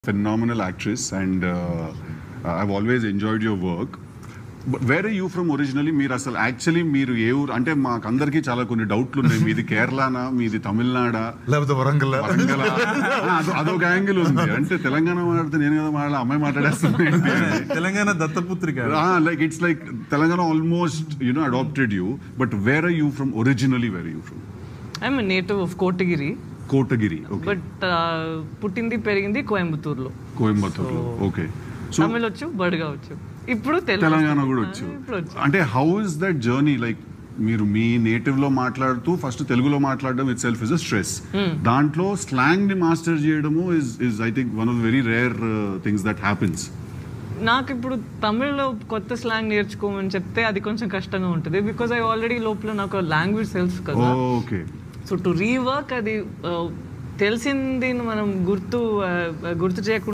phenomenal actress and uh, I've always enjoyed your work. But where are you from originally? మీరు అసలు actually మీరు ఏ ఊరు అంటే మాకు అందరికీ చాలా కొన్ని డౌట్లు ఉన్నాయి మీది కేరళనా మీది తమిళనాడా లేకపోతే వరంగల్ వరంగల్ అదొక యాంగిల్ ఉంది అంటే తెలంగాణ మాట్లాడితే నేను కదా మాట్లాడ అమ్మాయి మాట్లాడేస్తాను తెలంగాణ దత్తపుత్రిక like it's like Telangana almost you know adapted you but where are you from originally where you from I'm native of Kotagiri Kotagiri okay but పుట్టింది పెరిగింది కోయంబత్తూరులో కోయంబత్తూర్ ఓకే సో తమిళ్ వచ్చు బడుగా వచ్చు ఇప్పుడు తెలుగు తెలంగాణ వస్తుంది. కూడా ఆ, వచ్చు ఇప్పుడు వచ్చు అంటే how is that journey like మీరు మీ నేటివ్ లో మాట్లాడుతూ ఫస్ట్ తెలుగులో మాట్లాడడం itself is a stress దాంట్లో స్లాంగ్ ని మాస్టర్ చేయడము is is I think one of very rare things that happens నాకు ఇప్పుడు తమిళ్లో కొత్త స్లాంగ్ నేర్చుకోమని చెప్తే అది కొంచెం కష్టంగా ఉంటుంది బికాజ్ ఐ ఆల్రెడీ లోపల నాకు లాంగ్వేజ్ తెలుసు కదా ఓకే సో టు రీవర్క్ అది ఆ, తెలిసింది మనం గుర్తు ఆ, గుర్తు చేయకుండా